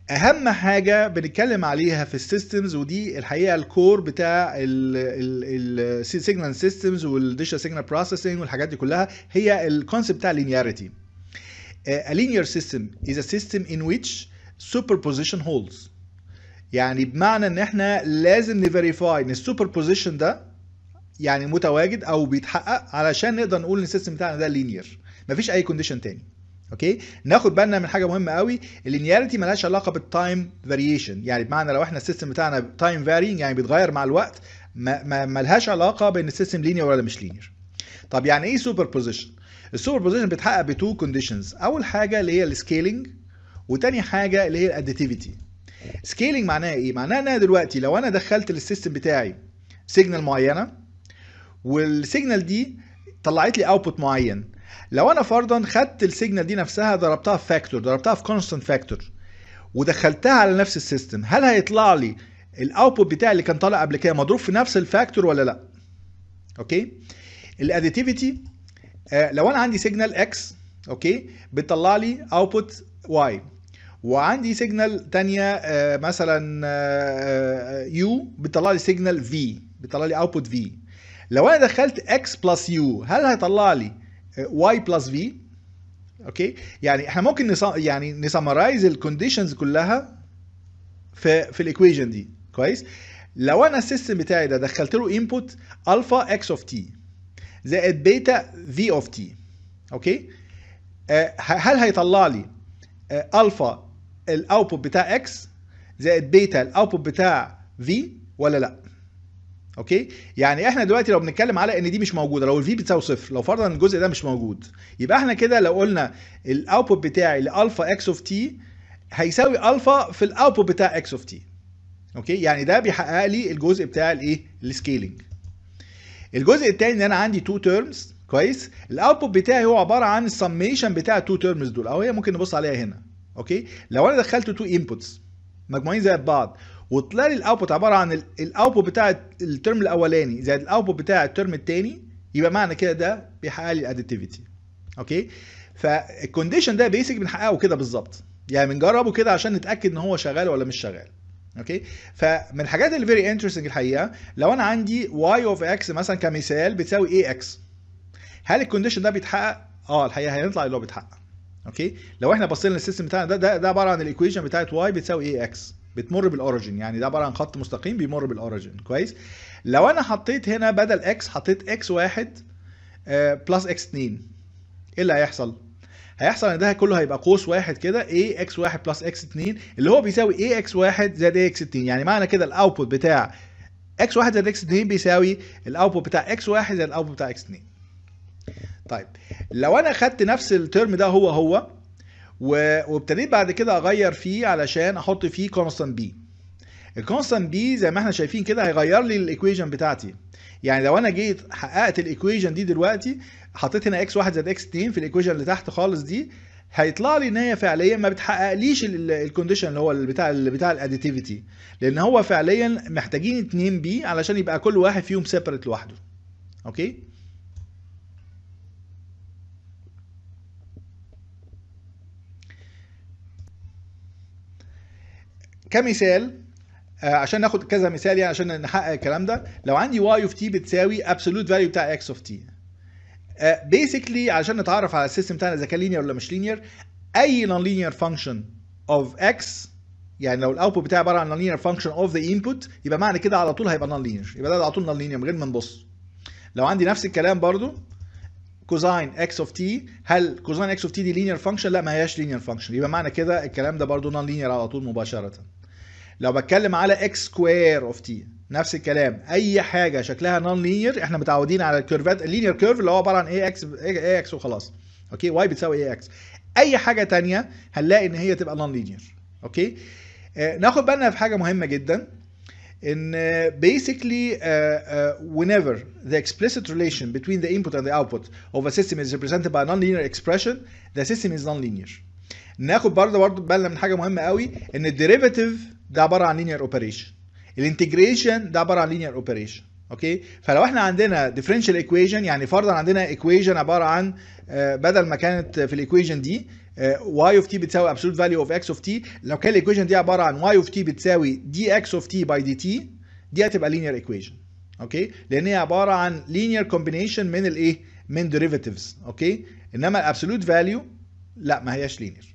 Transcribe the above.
اهم حاجه بنتكلم عليها في السيستمز ودي الحقيقه الكور بتاع السيجنال سيستمز والديجيتال سيجنال بروسيسنج والحاجات دي كلها هي الكونسيبت بتاع linearity a linear system is a system in which superposition holds يعني بمعنى ان احنا لازم نفيريفاي ان السوبر بوزيشن ده يعني متواجد او بيتحقق علشان نقدر نقول ان السيستم بتاعنا ده لينير مفيش اي كونديشن تاني اوكي ناخد بالنا من حاجه مهمه قوي اللينياريتي ملهاش علاقه بالتايم فاريشن يعني بمعنى لو احنا السيستم بتاعنا تايم فارينج يعني بيتغير مع الوقت ما ما ملهاش علاقه بان السيستم لينير ولا مش لينير طب يعني ايه سوبر بوزيشن السوبر بوزيشن بيتحقق بتو كونديشنز اول حاجه اللي هي السكيلينج وتاني حاجه اللي هي الاديتيفيتي سكيلينج معناها ايه معناها ان انا دلوقتي لو انا دخلت للسيستم بتاعي سيجنال معينه والسيجنال دي طلعت لي اوتبوت معين لو انا فرضا خدت السيجنال دي نفسها ضربتها في فاكتور ضربتها في كونستانت فاكتور ودخلتها على نفس السيستم هل هيطلع لي الاوتبوت بتاعي اللي كان طالع قبل كده مضروب في نفس الفاكتور ولا لا اوكي الاديتيفيتي آه لو انا عندي سيجنال اكس اوكي بتطلع لي اوتبوت واي وعندي سيجنال تانية آه مثلا آه يو بتطلع لي سيجنال في بتطلع لي اوتبوت في لو انا دخلت اكس بلس يو هل هيطلع لي واي بلس في اوكي يعني احنا ممكن نص... يعني نسمرايز الكونديشنز كلها في في الايكويشن دي كويس لو انا السيستم بتاعي ده دخلت له انبوت الفا اكس اوف تي زائد بيتا في اوف تي اوكي آه هل هيطلع لي آه الفا الاوتبوت بتاع اكس زائد بيتا الاوتبوت بتاع في ولا لا اوكي يعني احنا دلوقتي لو بنتكلم على ان دي مش موجوده لو الفي بتساوي صفر لو فرضا الجزء ده مش موجود يبقى احنا كده لو قلنا الاوتبوت بتاعي لالفا اكس اوف تي هيساوي الفا في الاوتبوت بتاع اكس اوف تي اوكي يعني ده بيحقق لي الجزء بتاع الايه السكيلينج الجزء الثاني ان انا عندي تو تيرمز كويس الاوتبوت بتاعي هو عباره عن السميشن بتاع التو تيرمز دول او هي ممكن نبص عليها هنا اوكي لو انا دخلت تو انبوتس مجموعين زائد بعض وطلع لي الاوتبوت عباره عن الاوتبوت بتاع الترم الاولاني زائد الاوتبوت بتاع الترم الثاني يبقى معنى كده ده بيحقق لي الاديتيفيتي اوكي فالكونديشن ده بيسك بنحققه كده بالظبط يعني بنجربه كده عشان نتاكد ان هو شغال ولا مش شغال اوكي فمن الحاجات اللي فيري انترستنج الحقيقه لو انا عندي واي اوف اكس مثلا كمثال بتساوي ايه اكس هل الكونديشن ده بيتحقق اه الحقيقه هيطلع اللي هو بيتحقق اوكي لو احنا بصينا للسيستم بتاعنا ده ده, ده عباره عن الايكويشن بتاعت واي بتساوي ايه اكس بتمر بالاوريجن يعني ده عباره عن خط مستقيم بيمر بالاوريجن كويس لو انا حطيت هنا بدل اكس حطيت اكس واحد بلس اكس 2 ايه اللي هيحصل هيحصل ان ده كله هيبقى قوس واحد كده a اكس واحد بلس اكس 2 اللي هو بيساوي a اكس واحد زائد a اكس 2 يعني معنى كده الاوتبوت بتاع اكس واحد زائد اكس 2 بيساوي الاوتبوت بتاع اكس واحد زائد الاوتبوت بتاع اكس 2 طيب لو انا خدت نفس الترم ده هو هو وابتديت بعد كده اغير فيه علشان احط فيه كونستانت بي الكونستانت بي زي ما احنا شايفين كده هيغير لي الايكويشن بتاعتي يعني لو انا جيت حققت الايكويشن دي دلوقتي حطيت هنا اكس 1 زائد اكس 2 في الايكويشن اللي تحت خالص دي هيطلع لي ان هي فعليا ما بتحققليش الكونديشن اللي هو اللي بتاع اللي بتاع الاديتيفيتي لان هو فعليا محتاجين 2 بي علشان يبقى كل واحد فيهم سيبريت لوحده اوكي كمثال عشان ناخد كذا مثال يعني عشان نحقق الكلام ده لو عندي y اوف t بتساوي absolute value بتاع x اوف t بيسكلي عشان نتعرف على السيستم بتاعنا اذا كان لينير ولا مش لينير اي non linear function of x يعني لو الاوتبوت بتاعي عباره عن non linear function of the input يبقى معنى كده على طول هيبقى non linear يبقى ده على طول non linear من غير ما نبص لو عندي نفس الكلام برضو كوزاين اكس اوف تي هل كوزاين اكس اوف تي دي لينير فانكشن لا ما هياش لينير فانكشن يبقى معنى كده الكلام ده برضو نون لينير على طول مباشره لو بتكلم على اكس سكوير اوف تي نفس الكلام اي حاجه شكلها نون لينير احنا متعودين على الكيرفات اللينير كيرف اللي هو عباره عن اي اكس اي اكس وخلاص اوكي واي بتساوي اي اكس اي حاجه تانية هنلاقي ان هي تبقى نون لينير اوكي آه ناخد بالنا في حاجه مهمه جدا ان basically uh, uh, whenever the explicit relation between the input and the output of a system is represented by a nonlinear expression the system is nonlinear ناخد برضه برضه بالنا من حاجه مهمه قوي ان الديريفاتيف ده عباره عن linear operation الانتجريشن ده عباره عن linear operation اوكي فلو احنا عندنا ديفرنشال ايكويشن يعني فرضا عندنا ايكويشن عباره عن آه، بدل ما كانت في الايكويشن دي y of t بتساوي absolute value of x of t لو كان الايكويشن دي عباره عن y of t بتساوي dx of t by dt دي هتبقى linear equation اوكي لان هي عباره عن linear combination من الايه من derivatives اوكي انما الابسولوت فاليو لا ما هياش linear